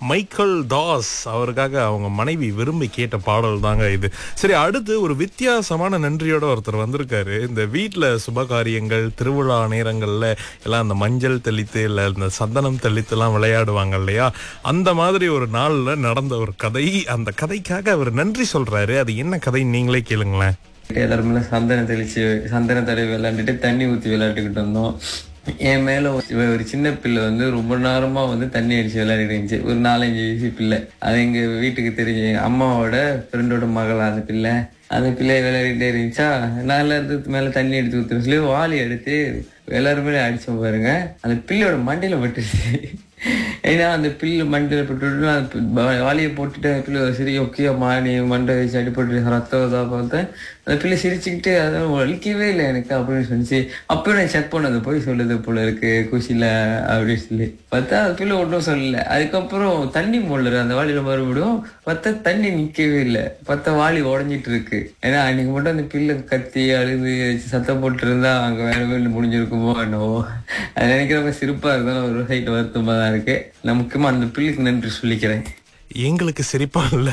Michael Das அவருக்காக அவங்க மனைவி விரும்பி கேட்ட பாடல் தாங்க இது சரி அடுத்து ஒரு வித்தியாசமான நன்றியோட ஒருத்தர் வந்திருக்காரு இந்த வீட்டில் சுபகாரியங்கள் திருவிழா நேரங்கள்ல எல்லாம் அந்த மஞ்சள் தெளித்து இல்லை இந்த சந்தனம் தெளித்துலாம் விளையாடுவாங்க இல்லையா அந்த மாதிரி ஒரு நாள்ல நடந்த ஒரு கதை அந்த கதைக்காக அவர் நன்றி சொல்றாரு அது என்ன கதை நீங்களே கேளுங்களேன் எல்லாருமே சந்தனம் தெளிச்சு சந்தனம் தடவி விளையாண்டுட்டு தண்ணி ஊற்றி விளையாட்டுக்கிட்டு இருந்தோம் என் மேல ஒரு ஒரு சின்ன பிள்ளை வந்து ரொம்ப நேரமா வந்து தண்ணி அடிச்சு விளையாடிட்டு இருந்துச்சு ஒரு நாலஞ்சு வயசு பிள்ளை அது எங்க வீட்டுக்கு தெரிஞ்ச எங்க அம்மாவோட ஃப்ரெண்டோட மகளா அந்த பிள்ளை அந்த பிள்ளை விளையாடிட்டே இருந்துச்சா நான் எல்லாத்துக்கு மேல தண்ணி எடுத்து ஊத்துறேன் சொல்லி வாளி எடுத்து எல்லாருமே அடிச்சோம் பாருங்க அந்த பிள்ளையோட மண்டையில பட்டுருச்சு ஏன்னா அந்த பில்லு மண்டையில போட்டுட்டு நான் பி- வா- வாளியை போட்டுட்டு அந்த பிள்ளை சரி ஓகே அம்மா நீ மண்டை வச்சு அடிபட்டு ரத்தம் இதா பார்த்தேன் அந்த பிள்ளை சிரிச்சுக்கிட்டு அதான் வலிக்கவே இல்லை எனக்கு அப்படின்னு சொன்னிச்சு அப்பயும் நான் செக் பண்ணது போய் சொல்லுது போல இருக்கு குஷில அப்படின்னு சொல்லி பார்த்தா அந்த பிள்ளை ஒன்றும் சொல்லல அதுக்கப்புறம் தண்ணி மூடல அந்த வாளியில மறுபடியும் பார்த்தா தண்ணி நிக்கவே இல்லை பார்த்தா வாளி உடஞ்சிட்டு இருக்கு ஏன்னா அன்னைக்கு மட்டும் அந்த பிள்ளை கத்தி அழுது சத்தம் போட்டு இருந்தா அங்க வேற வேலை முடிஞ்சிருக்குமோ என்னவோ அது நினைக்கிறப்ப சிரிப்பா இருந்தாலும் ஒரு சைட் வருத்தமா தான் இருக்கு நான் முக்கியமா அந்த பிள்ளைக்கு நன்றி சொல்லிக்கிறேன் எங்களுக்கு சிரிப்பா இல்ல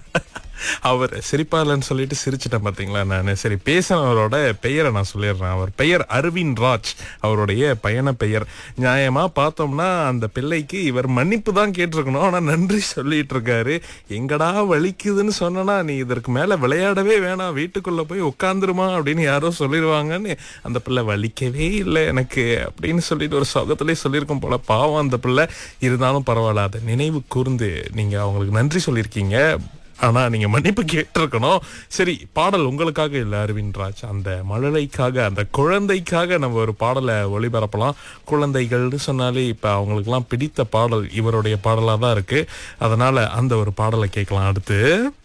அவர் சிரிப்பா இல்லைன்னு சொல்லிட்டு சிரிச்சிட்டேன் பாத்தீங்களா நான் சரி பேசினவரோட பெயரை நான் சொல்லிடுறேன் அவர் பெயர் அரவிந்த் ராஜ் அவருடைய பயண பெயர் நியாயமா பார்த்தோம்னா அந்த பிள்ளைக்கு இவர் மன்னிப்பு தான் கேட்டிருக்கணும் ஆனா நன்றி சொல்லிட்டு இருக்காரு எங்கடா வலிக்குதுன்னு சொன்னனா நீ இதற்கு மேல விளையாடவே வேணாம் வீட்டுக்குள்ள போய் உட்காந்துருமா அப்படின்னு யாரோ சொல்லிடுவாங்கன்னு அந்த பிள்ளை வலிக்கவே இல்லை எனக்கு அப்படின்னு சொல்லிட்டு ஒரு சொகத்திலே சொல்லியிருக்கும் போல பாவம் அந்த பிள்ளை இருந்தாலும் பரவாயில்ல அதை நினைவு கூர்ந்து நீங்க அவங்களுக்கு நன்றி சொல்லியிருக்கீங்க ஆனா நீங்க மன்னிப்பு கேட்டிருக்கணும் சரி பாடல் உங்களுக்காக இல்ல அரவிந்த் ராஜ் அந்த மழலைக்காக அந்த குழந்தைக்காக நம்ம ஒரு பாடலை ஒளிபரப்பலாம் குழந்தைகள்னு சொன்னாலே இப்ப அவங்களுக்குலாம் பிடித்த பாடல் இவருடைய பாடலா தான் இருக்கு அதனால அந்த ஒரு பாடலை கேட்கலாம் அடுத்து